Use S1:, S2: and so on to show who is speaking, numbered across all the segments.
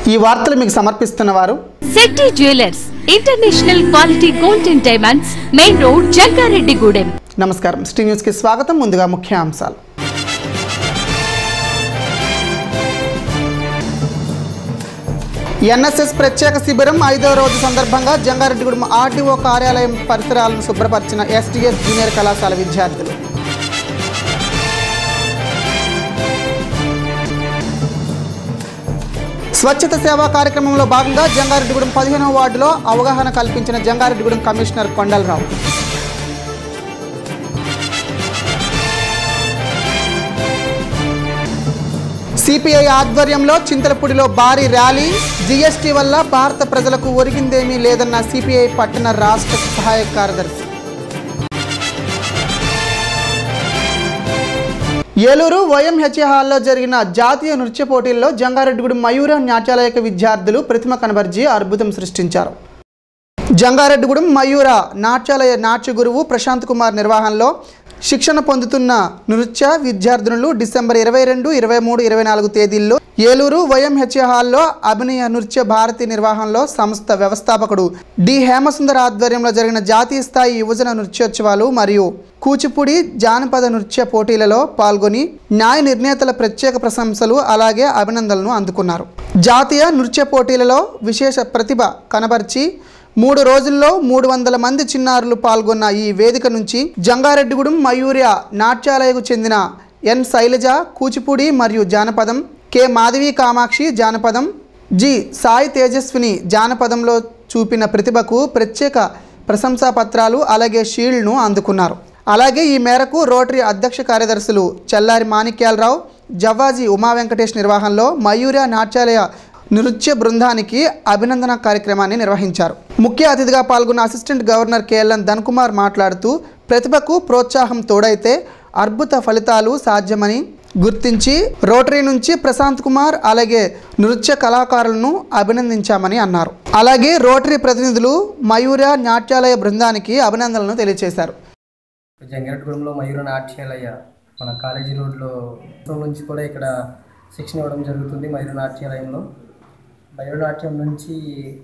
S1: ఈ వార్తలు మీకు సమర్పిస్తున్న వారు
S2: Shetty jewellers international quality gold and diamonds main road Jangareddygudem
S1: నమస్కారం స్టీ న్యూస్కి స్వాగతం ముందుగా ముఖ్య అంశాలు ఎన్ఎస్ఎస్ ప్రత్యేక శిబిరం ఐదవ రోజు సందర్భంగా జంగారెడ్డిగూడెం ఆర్డీఓ కార్యాలయం పరిసరాలను శుభ్రపరిచిన ఎస్టీఎస్ జూనియర్ కళాశాల విద్యార్థులు స్వచ్ఛత సేవా కార్యక్రమంలో భాగంగా జంగారెడ్డిగూడెం పదిహేనవ వార్డులో అవగాహన కల్పించిన జంగారెడ్డిగూడెం కమిషనర్ కొండలరావు సిపిఐ ఆధ్వర్యంలో చింతలపూడిలో భారీ ర్యాలీ జీఎస్టీ వల్ల భారత ప్రజలకు ఒరిగిందేమీ లేదన్న సిపిఐ పట్టణ రాష్ట్ర సహాయ కార్యదర్శి ఏలూరు వైఎంహెచ్ఏ హాల్లో జరిగిన జాతీయ నృత్య పోటీల్లో జంగారెడ్డిగూడెం మయూర నాట్యాలయక విద్యార్థులు ప్రతిమ కనబర్జీ అద్భుతం సృష్టించారు జంగారెడ్డిగూడెం మయూర నాట్యాలయ నాట్య గురువు ప్రశాంత్ కుమార్ నిర్వహణలో శిక్షణ పొందుతున్న నృత్య విద్యార్థినులు డిసెంబర్ ఇరవై రెండు ఇరవై మూడు ఇరవై నాలుగు తేదీల్లో ఏలూరు వైఎంహెచ్ఏ హాల్లో అభినయ నృత్య భారతి నిర్వహణలో సంస్థ వ్యవస్థాపకుడు డి హేమసుందర్ ఆధ్వర్యంలో జరిగిన జాతీయ స్థాయి యువజన నృత్యోత్సవాలు మరియు కూచిపూడి జానపద నృత్య పోటీలలో పాల్గొని న్యాయ నిర్ణేతల ప్రత్యేక ప్రశంసలు అలాగే అభినందనలను అందుకున్నారు జాతీయ నృత్య పోటీలలో విశేష ప్రతిభ కనబర్చి మూడు రోజుల్లో మూడు వందల మంది చిన్నారులు పాల్గొన్న ఈ వేదిక నుంచి జంగారెడ్డిగూడెం మయూర్య నాట్యాలయకు చెందిన ఎన్ శైలజ కూచిపూడి మరియు జానపదం కె మాధవి కామాక్షి జానపదం జి సాయి తేజస్విని జానపదంలో చూపిన ప్రతిభకు ప్రత్యేక ప్రశంసా పత్రాలు అలాగే షీల్డ్ను అందుకున్నారు అలాగే ఈ మేరకు రోటరీ అధ్యక్ష కార్యదర్శులు చెల్లారి మాణిక్యాలరావు జవ్వాజీ ఉమా వెంకటేష్ నిర్వహణలో మయూర నాట్యాలయ నృత్య బృందానికి అభినందన కార్యక్రమాన్ని నిర్వహించారు ముఖ్య అతిథిగా పాల్గొన్న అసిస్టెంట్ గవర్నర్ కేఎల్ఎన్ ధన్కుమార్ మాట్లాడుతూ ప్రతిభకు ప్రోత్సాహం తోడైతే అద్భుత ఫలితాలు సాధ్యమని గుర్తించి రోటరీ నుంచి ప్రశాంత్ కుమార్ అలాగే నృత్య కళాకారులను అభినందించామని అన్నారు అలాగే రోటరీ ప్రతినిధులు మయూర నాట్యాలయ బృందానికి అభినందనలను తెలియజేశారు
S3: జంగారెడ్డిగూడెంలో మయూర నాట్యాలయ మన కాలేజీ రోడ్లో నుంచి కూడా ఇక్కడ శిక్షణ ఇవ్వడం జరుగుతుంది మయూర నాట్యాలయంలో మయూర నాట్యం నుంచి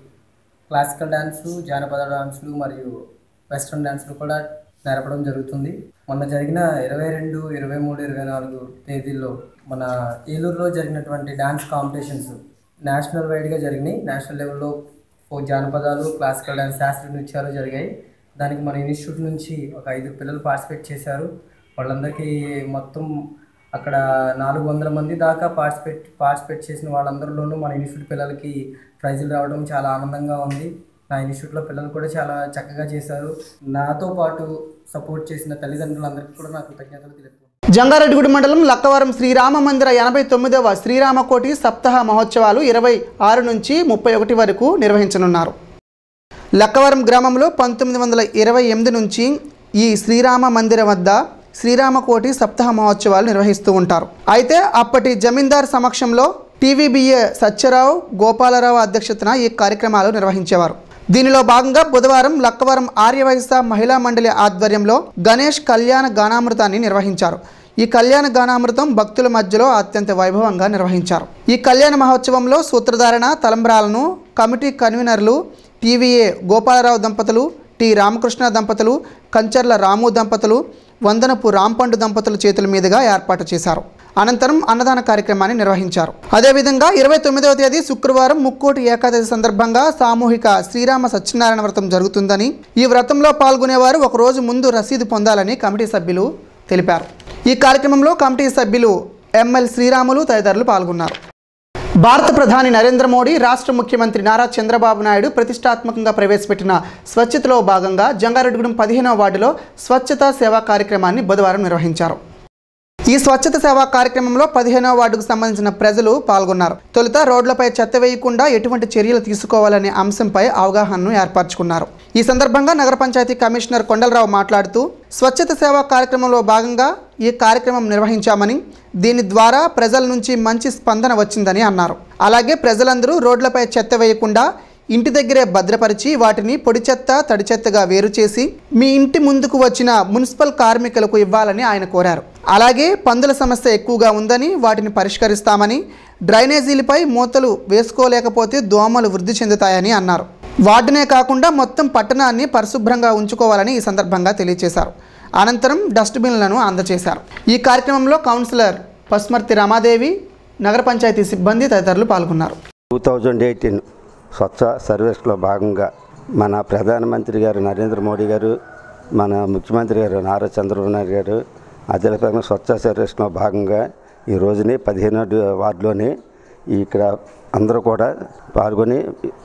S3: క్లాసికల్ డ్యాన్సు జానపద డాన్సులు మరియు వెస్ట్రన్ డాన్సులు కూడా నేర్పడం జరుగుతుంది మొన్న జరిగిన ఇరవై రెండు ఇరవై మూడు ఇరవై నాలుగు తేదీల్లో మన ఏలూరులో జరిగినటువంటి డ్యాన్స్ కాంపిటీషన్స్ నేషనల్ వైడ్గా జరిగినాయి నేషనల్ లెవెల్లో ఓ జానపదాలు క్లాసికల్ డ్యాన్స్ శాస్త్రీయ నృత్యాలు జరిగాయి దానికి మన ఇన్స్టిట్యూట్ నుంచి ఒక ఐదు పిల్లలు పార్టిసిపేట్ చేశారు వాళ్ళందరికీ మొత్తం అక్కడ నాలుగు వందల మంది దాకా పార్టిసిపేట్ పార్టిసిపేట్ చేసిన వాళ్ళందరిలోనూ మన ఇన్స్టిట్యూట్ పిల్లలకి ప్రైజులు రావడం చాలా ఆనందంగా ఉంది నా ఇన్స్టిట్యూట్లో పిల్లలు కూడా చాలా చక్కగా చేశారు నాతో పాటు సపోర్ట్ చేసిన తల్లిదండ్రులందరికీ కూడా నా కృతజ్ఞతలు తెలుపుతున్నాను
S1: జంగారెడ్డిగూడెం మండలం లక్కవరం శ్రీరామ మందిర ఎనభై తొమ్మిదవ శ్రీరామకోటి సప్తాహ మహోత్సవాలు ఇరవై ఆరు నుంచి ముప్పై ఒకటి వరకు నిర్వహించనున్నారు లక్కవరం గ్రామంలో పంతొమ్మిది వందల ఇరవై ఎనిమిది నుంచి ఈ శ్రీరామ మందిరం వద్ద శ్రీరామకోటి సప్తాహ మహోత్సవాలు నిర్వహిస్తూ ఉంటారు అయితే అప్పటి జమీందార్ సమక్షంలో టీవీబీఏ సత్యరావు గోపాలరావు అధ్యక్షతన ఈ కార్యక్రమాలు నిర్వహించేవారు దీనిలో భాగంగా బుధవారం లక్కవరం ఆర్యవైశ్య మహిళా మండలి ఆధ్వర్యంలో గణేష్ కళ్యాణ గానామృతాన్ని నిర్వహించారు ఈ కళ్యాణ గానామృతం భక్తుల మధ్యలో అత్యంత వైభవంగా నిర్వహించారు ఈ కళ్యాణ మహోత్సవంలో సూత్రధారణ తలంబ్రాలను కమిటీ కన్వీనర్లు టీవీఏ గోపాలరావు దంపతులు టి రామకృష్ణ దంపతులు కంచర్ల రాము దంపతులు వందనపు రాంపండు దంపతుల చేతుల మీదుగా ఏర్పాటు చేశారు అనంతరం అన్నదాన కార్యక్రమాన్ని నిర్వహించారు అదేవిధంగా ఇరవై తొమ్మిదవ తేదీ శుక్రవారం ముక్కోటి ఏకాదశి సందర్భంగా సామూహిక శ్రీరామ సత్యనారాయణ వ్రతం జరుగుతుందని ఈ వ్రతంలో పాల్గొనేవారు ఒక రోజు ముందు రసీదు పొందాలని కమిటీ సభ్యులు తెలిపారు ఈ కార్యక్రమంలో కమిటీ సభ్యులు ఎంఎల్ శ్రీరాములు తదితరులు పాల్గొన్నారు భారత ప్రధాని నరేంద్ర మోడీ రాష్ట్ర ముఖ్యమంత్రి నారా చంద్రబాబు నాయుడు ప్రతిష్టాత్మకంగా ప్రవేశపెట్టిన స్వచ్ఛతలో భాగంగా జంగారెడ్డిగూడెం పదిహేనవ వార్డులో స్వచ్ఛతా సేవా కార్యక్రమాన్ని బుధవారం నిర్వహించారు ఈ స్వచ్ఛత సేవా కార్యక్రమంలో పదిహేనవ వార్డుకు సంబంధించిన ప్రజలు పాల్గొన్నారు తొలుత రోడ్లపై చెత్త వేయకుండా ఎటువంటి చర్యలు తీసుకోవాలనే అంశంపై అవగాహనను ఏర్పరచుకున్నారు ఈ సందర్భంగా నగర పంచాయతీ కమిషనర్ కొండలరావు మాట్లాడుతూ స్వచ్ఛత సేవా కార్యక్రమంలో భాగంగా ఈ కార్యక్రమం నిర్వహించామని దీని ద్వారా ప్రజల నుంచి మంచి స్పందన వచ్చిందని అన్నారు అలాగే ప్రజలందరూ రోడ్లపై చెత్త వేయకుండా ఇంటి దగ్గరే భద్రపరిచి వాటిని పొడి చెత్త తడి చెత్తగా వేరు చేసి మీ ఇంటి ముందుకు వచ్చిన మున్సిపల్ కార్మికులకు ఇవ్వాలని ఆయన కోరారు అలాగే పందుల సమస్య ఎక్కువగా ఉందని వాటిని పరిష్కరిస్తామని డ్రైనేజీలపై మూతలు వేసుకోలేకపోతే దోమలు వృద్ధి చెందుతాయని అన్నారు వార్డునే కాకుండా మొత్తం పట్టణాన్ని పరిశుభ్రంగా ఉంచుకోవాలని ఈ సందర్భంగా తెలియజేశారు అనంతరం డస్ట్బిన్లను అందజేశారు ఈ కార్యక్రమంలో కౌన్సిలర్ పస్మర్తి రమాదేవి నగర పంచాయతీ సిబ్బంది తదితరులు పాల్గొన్నారు
S4: టూ థౌజండ్ ఎయిటీన్ స్వచ్ఛ సర్వీస్లో భాగంగా మన ప్రధానమంత్రి గారు నరేంద్ర మోడీ గారు మన ముఖ్యమంత్రి గారు నారా చంద్రబాబు నాయుడు గారు అత్యధికంగా స్వచ్ఛ సర్వీస్లో భాగంగా ఈ రోజుని పదిహేనో వార్డులోని ఇక్కడ అందరూ కూడా పాల్గొని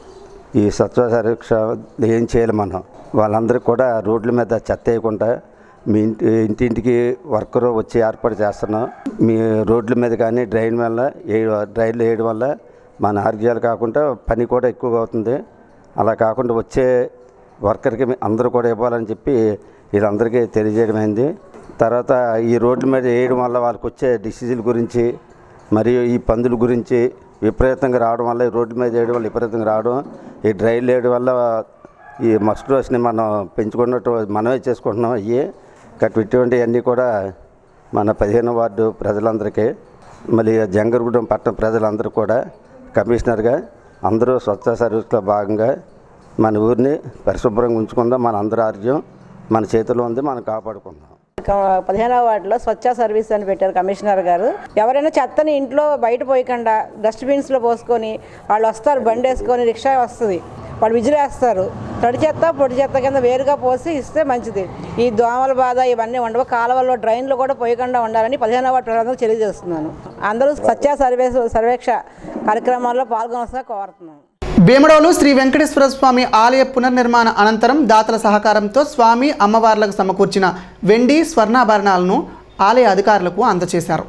S4: ఈ స్వచ్ఛ సర్వేక్ష ఏం చేయాలి మనం వాళ్ళందరికీ కూడా రోడ్ల మీద చెత్త వేయకుండా మీ ఇంటి ఇంటింటికి వర్కర్ వచ్చి ఏర్పాటు చేస్తున్నాం మీ రోడ్ల మీద కానీ డ్రైన్ వల్ల ఏ డ్రైన్లు వేయడం వల్ల మన ఆరోగ్యాలు కాకుండా పని కూడా ఎక్కువగా అవుతుంది అలా కాకుండా వచ్చే వర్కర్కి మీ- అందరూ కూడా ఇవ్వాలని చెప్పి వీళ్ళందరికీ తెలియజేయడమైంది తర్వాత ఈ రోడ్ల మీద వేయడం వల్ల వాళ్ళకి వచ్చే డిసీజుల గురించి మరియు ఈ పందుల గురించి విపరీతంగా రావడం వల్ల ఈ రోడ్ల మీద వేయడం వల్ల విపరీతంగా రావడం ఈ డ్రైల్ వేయడం వల్ల ఈ మస్కిటోస్ని మనం పెంచుకున్నట్టు మనమే చేసుకుంటున్నాం అయ్యి కట్ ఇటువంటివన్నీ కూడా మన పదిహేను వార్డు ప్రజలందరికీ మళ్ళీ జంగరగూడెం పట్టణ ప్రజలందరూ కూడా కమిషనర్గా అందరూ స్వచ్ఛ సర్వీస్లో భాగంగా మన ఊరిని పరిశుభ్రంగా ఉంచుకుందాం మన అందరి ఆరోగ్యం మన చేతిలో ఉంది మనం కాపాడుకుందాం
S5: క- పదిహేనవ వార్డులో స్వచ్ఛ సర్వీస్ అని పెట్టారు కమిషనర్ గారు ఎవరైనా చెత్తని ఇంట్లో బయట పోయకుండా డస్ట్బిన్స్లో పోసుకొని వాళ్ళు వస్తారు బండి వేసుకొని రిక్షా వస్తుంది వాళ్ళు విజిలేస్తారు తడి చెత్త పొడి చెత్త కింద వేరుగా పోసి ఇస్తే మంచిది ఈ దోమల బాధ ఇవన్నీ ఉండవు కాలువల్లో డ్రైన్లు కూడా పోయకుండా ఉండాలని పదిహేనవ వార్డు ప్రజలకు తెలియజేస్తున్నాను అందరూ స్వచ్ఛ సర్వేస్ సర్వేక్ష కార్యక్రమాల్లో పాల్గొనవలసిందిగా కోరుతున్నాను
S1: భీమడోలు శ్రీ వెంకటేశ్వర స్వామి ఆలయ పునర్నిర్మాణ అనంతరం దాతల సహకారంతో స్వామి అమ్మవార్లకు సమకూర్చిన వెండి స్వర్ణాభరణాలను ఆలయ అధికారులకు అందజేశారు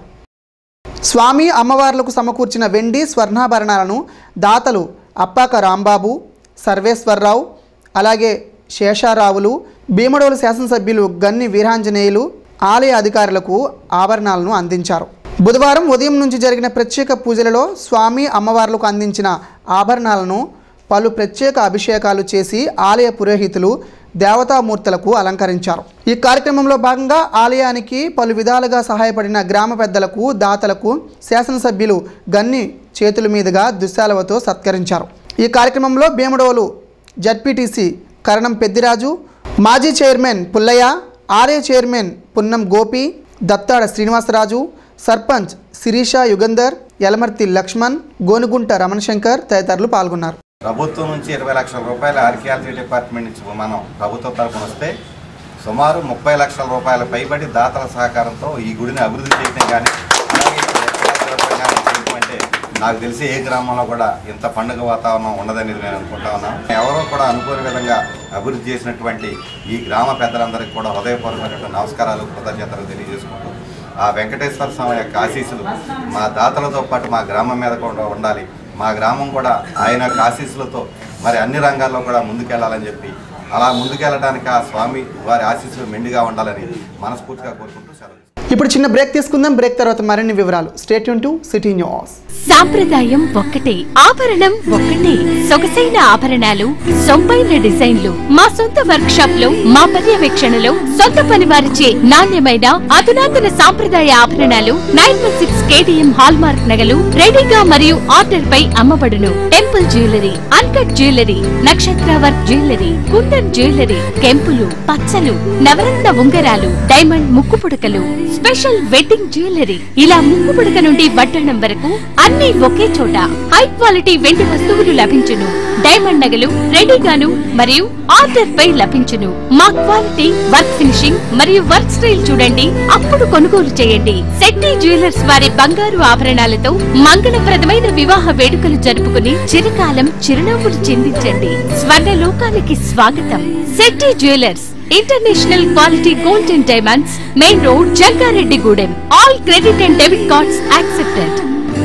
S1: స్వామి అమ్మవార్లకు సమకూర్చిన వెండి స్వర్ణాభరణాలను దాతలు అప్పాక రాంబాబు సర్వేశ్వరరావు అలాగే శేషారావులు భీమడోలు శాసనసభ్యులు గన్ని వీరాంజనేయులు ఆలయ అధికారులకు ఆభరణాలను అందించారు బుధవారం ఉదయం నుంచి జరిగిన ప్రత్యేక పూజలలో స్వామి అమ్మవార్లకు అందించిన ఆభరణాలను పలు ప్రత్యేక అభిషేకాలు చేసి ఆలయ పురోహితులు దేవతామూర్తులకు అలంకరించారు ఈ కార్యక్రమంలో భాగంగా ఆలయానికి పలు విధాలుగా సహాయపడిన గ్రామ పెద్దలకు దాతలకు శాసనసభ్యులు గన్ని చేతుల మీదుగా దుశ్శాలవతో సత్కరించారు ఈ కార్యక్రమంలో భీమడోలు జడ్పీటీసీ కరణం పెద్దిరాజు మాజీ చైర్మన్ పుల్లయ్య ఆలయ చైర్మన్ పున్నం గోపి దత్తాడ శ్రీనివాసరాజు సర్పంచ్ శిరీష యుగంధర్ యలమర్తి లక్ష్మణ్ గోనుగుంట రమణశంకర్ తదితరులు పాల్గొన్నారు
S6: ప్రభుత్వం నుంచి ఇరవై లక్షల రూపాయల ఆర్కియాలజీ డిపార్ట్మెంట్ నుంచి మనం ప్రభుత్వ తరఫున వస్తే సుమారు ముప్పై లక్షల రూపాయల పైబడి దాతల సహకారంతో ఈ గుడిని అభివృద్ధి చేయడం కానీ అలాగే ఇక్కడ ఎక్కడ జరపడం కానీ చేయడం అంటే నాకు తెలిసి ఏ గ్రామంలో కూడా ఇంత పండుగ వాతావరణం ఉండదని నేను అనుకుంటా ఉన్నాను ఎవరో కూడా అనుకోని విధంగా అభివృద్ధి చేసినటువంటి ఈ గ్రామ పెద్దలందరికీ కూడా హృదయపూర్వకమైనటువంటి నమస్కారాలు కృతజ్ఞతలు తెలియజేసుకుంటూ ఆ వెంకటేశ్వర స్వామి యొక్క ఆశీస్సులు మా దాతలతో పాటు మా గ్రామం మీద కూడా ఉండాలి మా గ్రామం కూడా ఆయన యొక్క ఆశీస్సులతో మరి అన్ని రంగాల్లో కూడా ముందుకెళ్లాలని చెప్పి అలా ముందుకెళ్ళడానికి ఆ స్వామి వారి ఆశీస్సులు మెండుగా ఉండాలని మనస్ఫూర్తిగా కోరుకుంటూ సెలవు
S1: ఇప్పుడు చిన్న బ్రేక్ తీసుకుందాం బ్రేక్ తర్వాత మరిన్ని వివరాలు స్టేట్ టు సిటీ న్యూస్
S2: సాంప్రదాయం ఒక్కటే ఆభరణం ఒక్కటే సొగసైన ఆభరణాలు సొంపైన డిజైన్లు మా సొంత వర్క్ షాప్ లో మా పర్యవేక్షణలో సొంత పని వారిచే నాణ్యమైన అధునాతన సాంప్రదాయ ఆభరణాలు nine one six KTM hallmark నగలు రెడీగా మరియు ఆర్డర్ పై అమ్మబడును టెంపుల్ జ్యువెలరీ అన్కట్ జ్యువెలరీ నక్షత్ర వర్క్ జ్యువెలరీ కుందన్ జ్యువెలరీ కెంపులు పచ్చలు నవరత్న ఉంగరాలు డైమండ్ ముక్కు పుడకలు స్పెషల్ వెడ్డింగ్ జ్యువెలరీ ఇలా ముక్కు పుడక నుండి వడ్డనం వరకు అన్ని ఒకే చోట హై క్వాలిటీ వెండి వస్తువులు లభించును డైమండ్ నగలు రెడీగాను మరియు ఆర్డర్ పై లభించును మా క్వాలిటీ వర్క్ ఫినిషింగ్ మరియు వర్క్ స్టైల్ చూడండి అప్పుడు కొనుగోలు చేయండి శెట్టి జ్యువెలర్స్ వారి బంగారు ఆభరణాలతో మంగళప్రదమైన వివాహ వేడుకలు జరుపుకుని చిరకాలం చిరునవ్వులు చిందించండి స్వర్ణ లోకానికి స్వాగతం Shetty jewellers international quality gold and diamonds main road Jangareddygudem all credit and debit cards accepted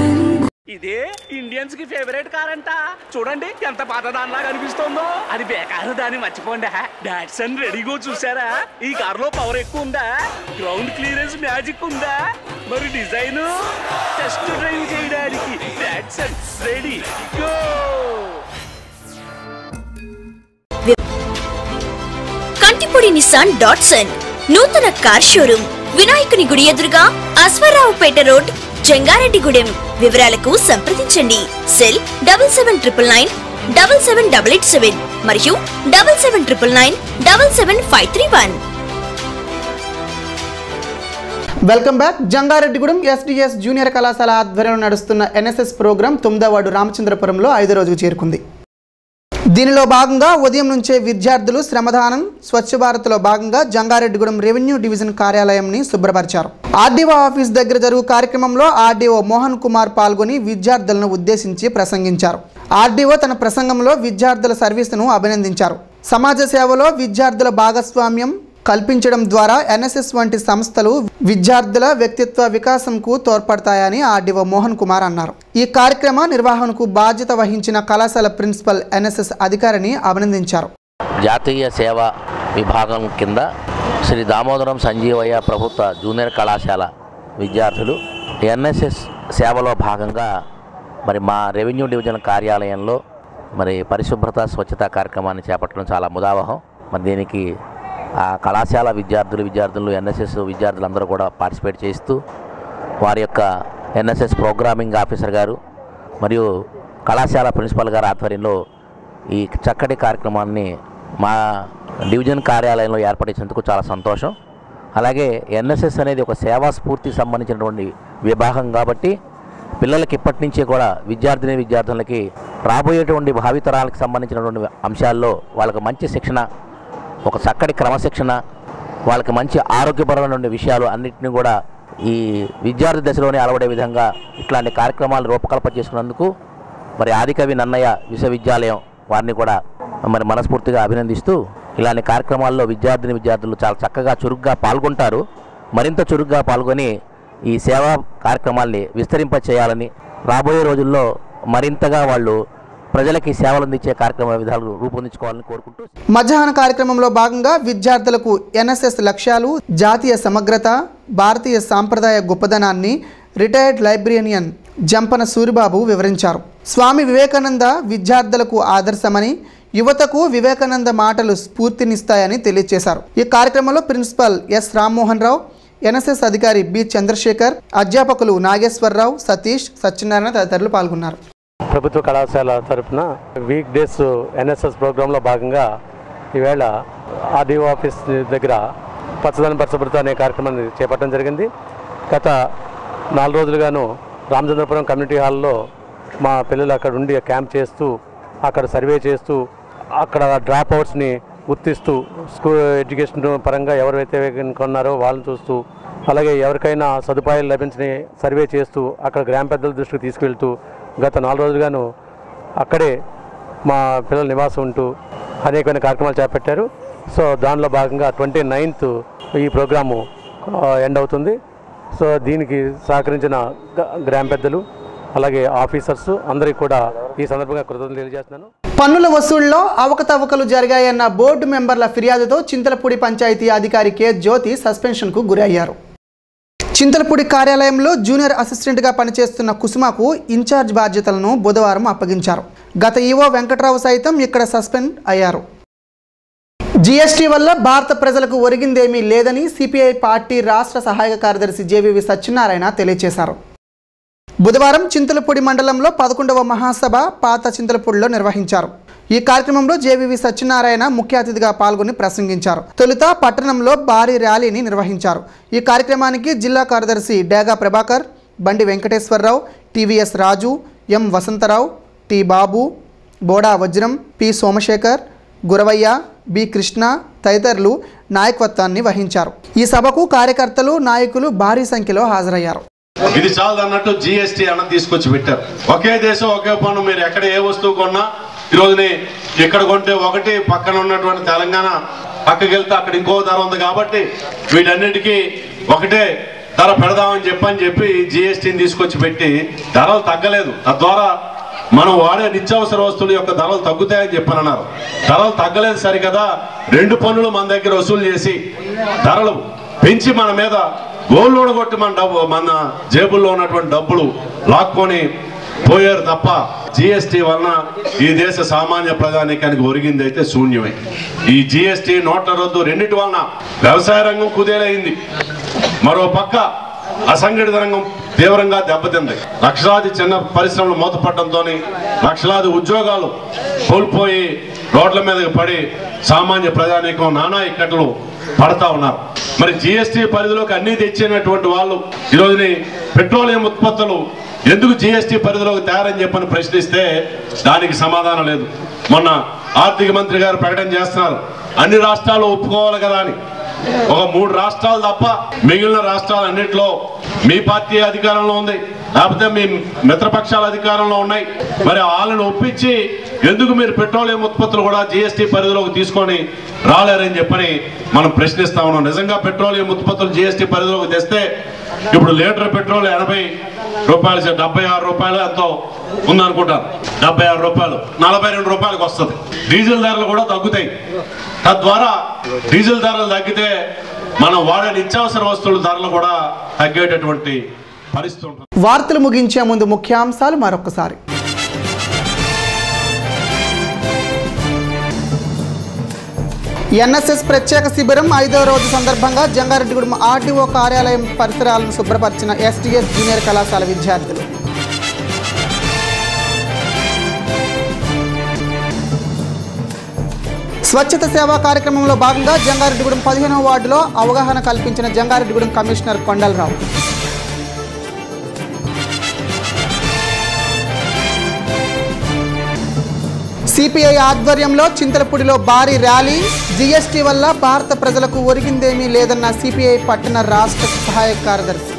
S7: ఇదే ఇండియన్స్ కి ఫేవరెట్ కార్ అంట చూడండి ఎంత పాతదానిలా కనిపిస్తోందో అది బేకారు దాన్ని మర్చిపోండి డాట్సన్ రెడీగో చూసారా ఈ కార్ లో పవర్ ఎక్కువ ఉందా గ్రౌండ్ క్లియరెన్స్ మ్యాజిక్ ఉందా మరి డిజైన్ టెస్ట్ డ్రైవ్ చేయడానికి డాట్సన్ రెడీ గో
S8: కంటిపొడి నిసాన్ డాట్సన్ నూతన కార్ షోరూమ్ వినాయకుని గుడి ఎదురుగా అశ్వరావుపేట రోడ్ జంగారెడ్డిగూడెం వివరాలకు సంప్రదించండి cell double seven triple nine double seven double eight seven మరియు double seven triple nine double seven five three one
S1: welcome back Jangareddygudem SDS junior కళాశాల ఆధ్వర్యంలో నడుస్తున్న ఎన్ఎస్ఎస్ ప్రోగ్రాం తొమ్మిదవ వార్డు రామచంద్రపురంలో ఐదో రోజుకు చేరుకుంది దీనిలో భాగంగా ఉదయం నుంచే విద్యార్థులు శ్రమదానం స్వచ్ఛ భారత్లో భాగంగా జంగారెడ్డిగూడెం రెవెన్యూ డివిజన్ కార్యాలయంని శుభ్రపరిచారు ఆర్డీఓ ఆఫీస్ దగ్గర జరుగు కార్యక్రమంలో ఆర్డీఓ మోహన్ కుమార్ పాల్గొని విద్యార్థులను ఉద్దేశించి ప్రసంగించారు ఆర్డీఓ తన ప్రసంగంలో విద్యార్థుల సర్వీసును అభినందించారు సమాజ సేవలో విద్యార్థుల భాగస్వామ్యం కల్పించడం ద్వారా ఎన్ఎస్ఎస్ వంటి సంస్థలు విద్యార్థుల వ్యక్తిత్వ వికాసంకు తోడ్పడతాయని ఆర్డీఓ మోహన్ కుమార్ అన్నారు ఈ కార్యక్రమ నిర్వహణకు బాధ్యత వహించిన కళాశాల ప్రిన్సిపల్ ఎన్ఎస్ఎస్ అధికారిని అభినందించారు
S9: జాతీయ సేవా విభాగం కింద శ్రీ దామోదరం సంజీవయ్య ప్రభుత్వ జూనియర్ కళాశాల విద్యార్థులు ఎన్ఎస్ఎస్ సేవలో భాగంగా మరి మా రెవెన్యూ డివిజన్ కార్యాలయంలో మరి పరిశుభ్రత స్వచ్ఛత కార్యక్రమాన్ని చేపట్టడం చాలా ముదావహం మరి దీనికి ఆ కళాశాల విద్యార్థులు విద్యార్థులు ఎన్ఎస్ఎస్ విద్యార్థులందరూ కూడా పార్టిసిపేట్ చేస్తూ వారి యొక్క ఎన్ఎస్ఎస్ ప్రోగ్రామింగ్ ఆఫీసర్ గారు మరియు కళాశాల ప్రిన్సిపల్ గారి ఆధ్వర్యంలో ఈ చక్కటి కార్యక్రమాన్ని మా డివిజన్ కార్యాలయంలో ఏర్పడించినందుకు చాలా సంతోషం అలాగే ఎన్ఎస్ఎస్ అనేది ఒక సేవా స్ఫూర్తికి సంబంధించినటువంటి విభాగం కాబట్టి పిల్లలకి ఇప్పటి నుంచే కూడా విద్యార్థిని విద్యార్థులకి రాబోయేటువంటి భావితరాలకు సంబంధించినటువంటి అంశాల్లో వాళ్ళకి మంచి శిక్షణ ఒక చక్కటి క్రమశిక్షణ వాళ్ళకి మంచి ఆరోగ్యపరమైనటువంటి విషయాలు అన్నింటినీ కూడా ఈ విద్యార్థి దశలోనే అలవడే విధంగా ఇట్లాంటి కార్యక్రమాలు రూపకల్పన చేసుకున్నందుకు మరి ఆదికవి నన్నయ్య విశ్వవిద్యాలయం వారిని కూడా మరి మనస్ఫూర్తిగా అభినందిస్తూ ఇలాంటి కార్యక్రమాల్లో విద్యార్థిని విద్యార్థులు చాలా చక్కగా చురుగ్గా పాల్గొంటారు మరింత చురుగ్గా పాల్గొని ఈ సేవా కార్యక్రమాల్ని విస్తరింప చేయాలని రాబోయే రోజుల్లో మరింతగా వాళ్ళు ప్రజలకి సేవలు అందించే కార్యక్రమ విధాలు రూపొందించుకోవాలని కోరుకుంటూ
S1: మధ్యాహ్న కార్యక్రమంలో భాగంగా విద్యార్థులకు ఎన్ఎస్ఎస్ లక్ష్యాలు జాతీయ సమగ్రత భారతీయ సాంప్రదాయ గొప్పదనాన్ని రిటైర్డ్ లైబ్రేరియన్ జంపన సూరిబాబు వివరించారు స్వామి వివేకానంద విద్యార్థులకు ఆదర్శమని యువతకు వివేకానంద మాటలు స్ఫూర్తినిస్తాయని తెలియజేశారు ఈ కార్యక్రమంలో principal S Rammohan Rao NSS అధికారి బి చంద్రశేఖర్ అధ్యాపకులు నాగేశ్వరరావు సతీష్ సత్యనారాయణ తదితరులు పాల్గొన్నారు
S10: ప్రభుత్వ కళాశాల తరపున వీక్ డేస్ ఎన్ఎస్ఎస్ ప్రోగ్రాంలో భాగంగా ఈవేళ ఆర్డీఓ ఆఫీస్ దగ్గర పచ్చదనం పరిశుభ్రత అనే కార్యక్రమాన్ని చేపట్టడం జరిగింది గత నాలుగు రోజులుగాను రామచంద్రపురం కమ్యూనిటీ హాల్లో మా పిల్లలు అక్కడ ఉండి క్యాంప్ చేస్తూ అక్కడ సర్వే చేస్తూ అక్కడ డ్రాప్ అవుట్స్ని గుర్తిస్తూ స్కూల్ ఎడ్యుకేషన్ పరంగా ఎవరైతే కొన్నారో వాళ్ళని చూస్తూ అలాగే ఎవరికైనా సదుపాయాలు లభించని సర్వే చేస్తూ అక్కడ గ్రామ పెద్దల దృష్టికి తీసుకెళ్తూ గత నాలుగు రోజులుగాను అక్కడే మా పిల్లల నివాసం ఉంటూ అనేకమైన కార్యక్రమాలు చేపట్టారు సో దానిలో భాగంగా ట్వంటీ నైన్త్ ఈ ప్రోగ్రాము ఎండ్ అవుతుంది సో దీనికి సహకరించిన గ- గ్రామ పెద్దలు అలాగే ఆఫీసర్స్ అందరికీ కూడా ఈ సందర్భంగా కృతజ్ఞతలు తెలియజేస్తున్నాను
S1: పన్నుల వసూళ్లో అవకతవకలు జరిగాయన్న బోర్డు మెంబర్ల ఫిర్యాదుతో చింతలపూడి పంచాయతీ అధికారి కె జ్యోతి సస్పెన్షన్కు గురయ్యారు చింతలపూడి కార్యాలయంలో జూనియర్ అసిస్టెంట్గా పనిచేస్తున్న కుసుమకు ఇన్ఛార్జ్ బాధ్యతలను బుధవారం అప్పగించారు గత ఈవో వెంకట్రావు సైతం ఇక్కడ సస్పెండ్ అయ్యారు జీఎస్టీ వల్ల భారత ప్రజలకు ఒరిగిందేమీ లేదని సిపిఐ పార్టీ రాష్ట్ర సహాయక కార్యదర్శి జేవివి సత్యనారాయణ తెలియజేశారు బుధవారం చింతలపూడి మండలంలో పదకొండవ మహాసభ పాత చింతలపూడిలో నిర్వహించారు ఈ కార్యక్రమంలో జేవివి సత్యనారాయణ ముఖ్య అతిథిగా పాల్గొని ప్రసంగించారు తొలుత పట్టణంలో భారీ ర్యాలీని నిర్వహించారు ఈ కార్యక్రమానికి జిల్లా కార్యదర్శి Dega Prabhakar Bandi Venkateswararao TVS Raju M Vasantharao T Babu Boda Vajram P Somasekhar Guravaiah B Krishna తదితరులు నాయకత్వాన్ని వహించారు ఈ సభకు కార్యకర్తలు నాయకులు భారీ సంఖ్యలో హాజరయ్యారు
S11: ఇది చాలు అన్నట్టు జిఎస్టీ అన్నది తీసుకొచ్చి పెట్టారు ఒకే దేశం ఒకే పన్ను మీరు ఎక్కడ ఏ వస్తువు కొన్నా ఈ రోజుని ఇక్కడ కొంటే ఒకటి పక్కన ఉన్నటువంటి తెలంగాణ పక్కకి వెళ్తే అక్కడ ఇంకో ధర ఉంది కాబట్టి వీటన్నిటికీ ఒకటే ధర పెడదామని చెప్పని చెప్పి జిఎస్టీని తీసుకొచ్చి పెట్టి ధరలు తగ్గలేదు తద్వారా మనం వాడే నిత్యావసర వస్తువుల యొక్క ధరలు తగ్గుతాయని చెప్పని అన్నారు ధరలు తగ్గలేదు సరికదా రెండు పన్నులు మన దగ్గర వసూలు చేసి ధరలు పెంచి మన మీద గోల్డ్ కొట్టి మన డబ్బు మన జేబుల్లో ఉన్నటువంటి డబ్బులు లాక్కొని పోయారు తప్ప జిఎస్టీ వలన ఈ దేశ సామాన్య ప్రజానీకానికి ఒరిగింది అయితే శూన్యమే ఈ జిఎస్టీ నోట్ల రద్దు రెండిటి వలన వ్యవసాయ రంగం కుదేలైంది మరో పక్క అసంఘటిత రంగం తీవ్రంగా దెబ్బతింది లక్షలాది చిన్న పరిశ్రమలు మూతపడడంతో లక్షలాది ఉద్యోగాలు కోల్పోయి రోడ్ల మీదకి పడి సామాన్య ప్రజానీకం నానా ఇక్కట్లు పడతా ఉన్నారు మరి జిఎస్టీ పరిధిలోకి అన్ని తెచ్చినటువంటి వాళ్ళు ఈరోజుని పెట్రోలియం ఉత్పత్తులు ఎందుకు జిఎస్టీ పరిధిలోకి తయారని చెప్పని ప్రశ్నిస్తే దానికి సమాధానం లేదు మొన్న ఆర్థిక మంత్రి గారు ప్రకటన చేస్తున్నారు అన్ని రాష్ట్రాలు ఒప్పుకోవాలి కదా అని ఒక మూడు రాష్ట్రాలు తప్ప మిగిలిన రాష్ట్రాలన్నింటిలో మీ పార్టీ అధికారంలో ఉంది లేకపోతే మీ మిత్రపక్షాల అధికారంలో ఉన్నాయి మరి వాళ్ళని ఒప్పించి ఎందుకు మీరు పెట్రోలియం ఉత్పత్తులు కూడా జిఎస్టీ పరిధిలోకి తీసుకొని రాలేరని చెప్పని మనం ప్రశ్నిస్తా ఉన్నాం నిజంగా పెట్రోలియం ఉత్పత్తులు జిఎస్టీ పరిధిలోకి తెస్తే ఇప్పుడు లీటర్ పెట్రోల్ ఎనభై రూపాయలు చే- డెబ్బై ఆరు రూపాయలు ఎంతో ఉందనుకుంటాను డెబ్బై ఆరు రూపాయలు నలభై రెండు రూపాయలకు వస్తుంది డీజిల్ ధరలు కూడా తగ్గుతాయి తద్వారా డీజిల్ ధరలు తగ్గితే మనం వాడే నిత్యావసర వస్తువుల ధరలు కూడా తగ్గేటటువంటి పరిస్థితి ఉంటుంది
S1: వార్తలు ముగించే ముందు ముఖ్యాంశాలు మరొకసారి ఎన్ఎస్ఎస్ ప్రత్యేక శిబిరం ఐదవ రోజు సందర్భంగా జంగారెడ్డిగూడెం ఆర్డీఓ కార్యాలయం పరిసరాలను శుభ్రపరిచిన ఎస్టీఎస్ జూనియర్ కళాశాల విద్యార్థులు స్వచ్ఛత సేవా కార్యక్రమంలో భాగంగా జంగారెడ్డిగూడెం పదిహేనవ వార్డులో అవగాహన కల్పించిన జంగారెడ్డిగూడెం కమిషనర్ కొండలరావు సిపిఐ ఆధ్వర్యంలో చింతలపూడిలో భారీ ర్యాలీ జీఎస్టీ వల్ల భారత ప్రజలకు ఒరిగిందేమీ లేదన్న సిపిఐ పట్టణ రాష్ట్ర సహాయ కార్యదర్శి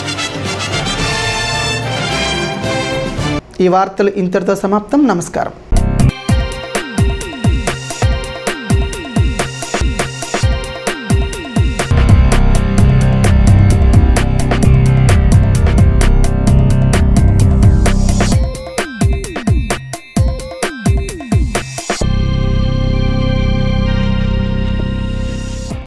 S1: ఈ వార్తలు ఇంతటితో సమాప్తం నమస్కారం